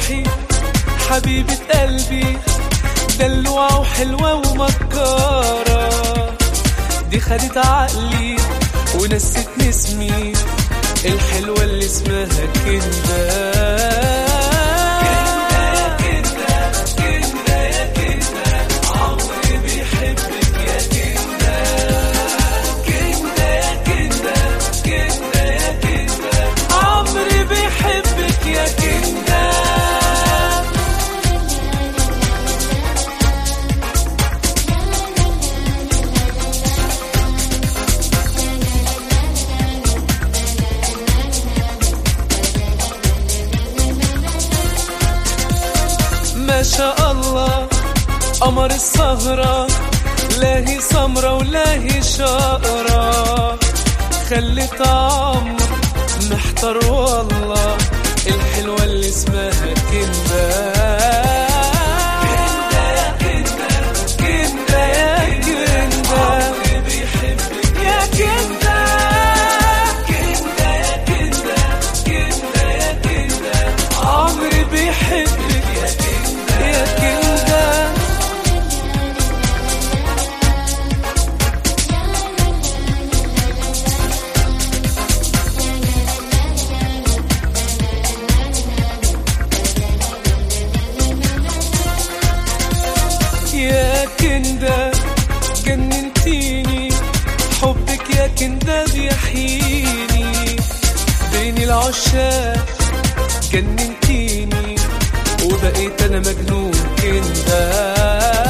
روحي حبيبة قلبي دلوعة وحلوة ومكارة دي خدت عقلي ونستني اسمي الحلوة اللي اسمها كندا عمري بيحبك يا كندا ما شاء الله قمر السهرة لاهي سمرة ولاهي شقرة خلت عمر محتار والله الحلوة اللي اسمها كندا كندا يا كندا كندا يا كندا يا كندا كندا يا كندا كندا يا كندا عمري بيحبك يا كندا يا كندا يا كندا جننتيني حبك يا كندا بيحييني بين العشاق جننتيني وبقيت انا مجنون كندا